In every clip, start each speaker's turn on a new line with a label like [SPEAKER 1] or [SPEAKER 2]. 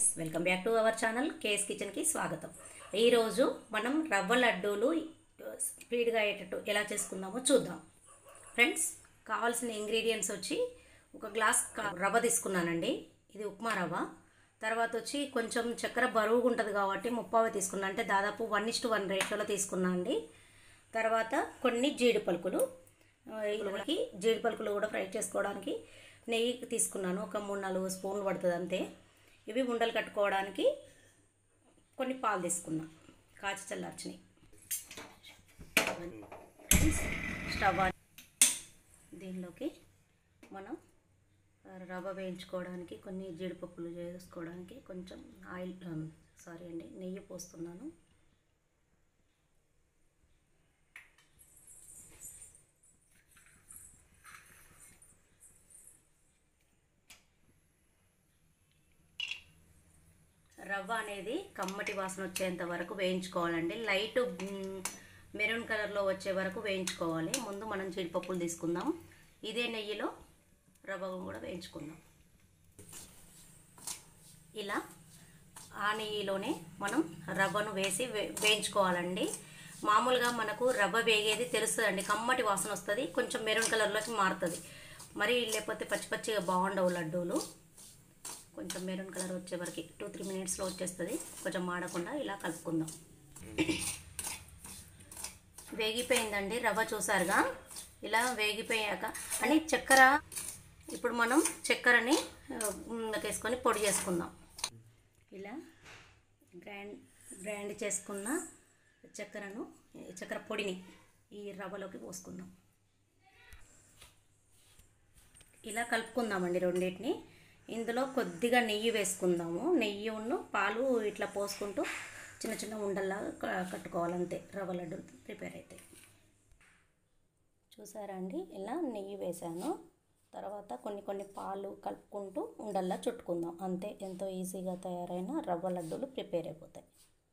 [SPEAKER 1] friends welcome back to our channel KS కిచెన్కి స్వాగతం ఈరోజు మనం రవ్వ లడ్డూలు స్పీడ్గా అయ్యేటట్టు ఎలా చేసుకుందామో చూద్దాం ఫ్రెండ్స్ కావాల్సిన ఇంగ్రీడియంట్స్ వచ్చి ఒక గ్లాస్ క- రవ్వ తీసుకున్నానండి ఇది ఉప్మా రవ్వ తర్వాత వచ్చి కొంచెం చక్కెర బరువుగా ఉంటుంది కాబట్టి ముప్పావి తీసుకున్నా అంటే దాదాపు వన్ ఇస్ టు వన్ రేషియోలో తీసుకున్నా అండి తర్వాత కొన్ని జీడి పలుకులు ఆ, ఇళ్ళకి జీడి పలుకులు కూడా ఫ్రై చేసుకోవడానికి నెయ్యి తీసుకున్నాను ఒక మూడు నాలుగు స్పూన్లు పడుతుంది అంతే ఇవి ఉండలు కట్టుకోవడానికి కొన్ని పాలు తీసుకున్నా కాచి చల్లార్చినాయి స్టవ్ ఆన్ దీనిలోకి మనం రవ్వ వేయించుకోవడానికి కొన్ని జీడిపప్పులు చేసుకోవడానికి కొంచెం ఆయిల్ సారీ అండి నెయ్యి పోస్తున్నాను రవ్వ అనేది కమ్మటి వాసన వచ్చేంత వరకు వేయించుకోవాలండి లైట్ మ్, మెరూన్ కలర్లో వచ్చే వరకు వేయించుకోవాలి ముందు మనం జీడిపప్పులు తీసుకుందాం ఇదే నెయ్యిలో రవ్వ కూడా వేయించుకుందాం ఇలా ఆ నెయ్యిలోనే మనం రవ్వను వేసి వే వేయించుకోవాలండి మామూలుగా మనకు రవ్వ వేగేది తెలుస్తుందండి కమ్మటి వాసన వస్తుంది కొంచెం మెరూన్ కలర్లోకి మారుతుంది మరి లేకపోతే పచ్చి పచ్చిగా బాగుండవు లడ్డూలు కొంచెం మెరూన్ కలర్ వచ్చే వరకు టూ త్రీ మినిట్స్లో వచ్చేస్తుంది కొంచెం మాడకుండా ఇలా కలుపుకుందాం వేగిపోయిందండి రవ్వ చూసారుగా ఇలా వేగిపోయాక అని చక్కెర ఇప్పుడు మనం చక్కెరని వేసుకొని పొడి చేసుకుందాం ఇలా గ్రైండ్ గ్రైండ్ చేసుకున్న చక్కెరను చక్కెర పొడిని ఈ రవ్వలోకి పోసుకుందాం ఇలా కలుపుకుందామండి రెండింటిని ఇందులో కొద్దిగా నెయ్యి వేసుకుందాము నెయ్యి ఉన్న పాలు ఇట్లా పోసుకుంటూ చిన్న చిన్న ఉండల్లాగా క- కట్టుకోవాలంతే రవ్వ లడ్డు ప్రిపేర్ అవుతాయి చూసారా అండి ఇలా నెయ్యి వేసాను తర్వాత కొన్ని కొన్ని పాలు కలుపుకుంటూ ఉండల్లా చుట్టుకుందాం అంతే ఎంతో ఈజీగా తయారైన రవ్వ లడ్డూలు ప్రిపేర్ అయిపోతాయి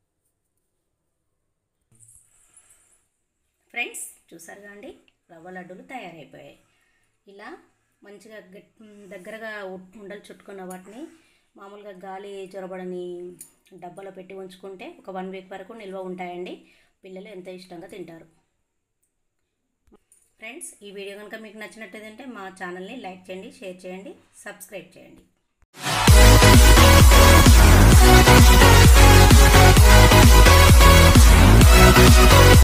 [SPEAKER 1] ఫ్రెండ్స్ చూసారుగా అండి రవ్వ లడ్డూలు తయారైపోయాయి ఇలా మంచిగా గట్ దగ్గరగా ఉ- ఉండలు చుట్టుకున్న వాటిని మామూలుగా గాలి చొరబడని డబ్బాలో పెట్టి ఉంచుకుంటే ఒక వన్ వీక్ వరకు నిల్వ ఉంటాయండి పిల్లలు ఎంతో ఇష్టంగా తింటారు ఫ్రెండ్స్ ఈ వీడియో కనుక మీకు నచ్చినట్టయితే మా ఛానల్ని లైక్ చేయండి షేర్ చేయండి సబ్స్క్రైబ్ చేయండి
[SPEAKER 2] Thank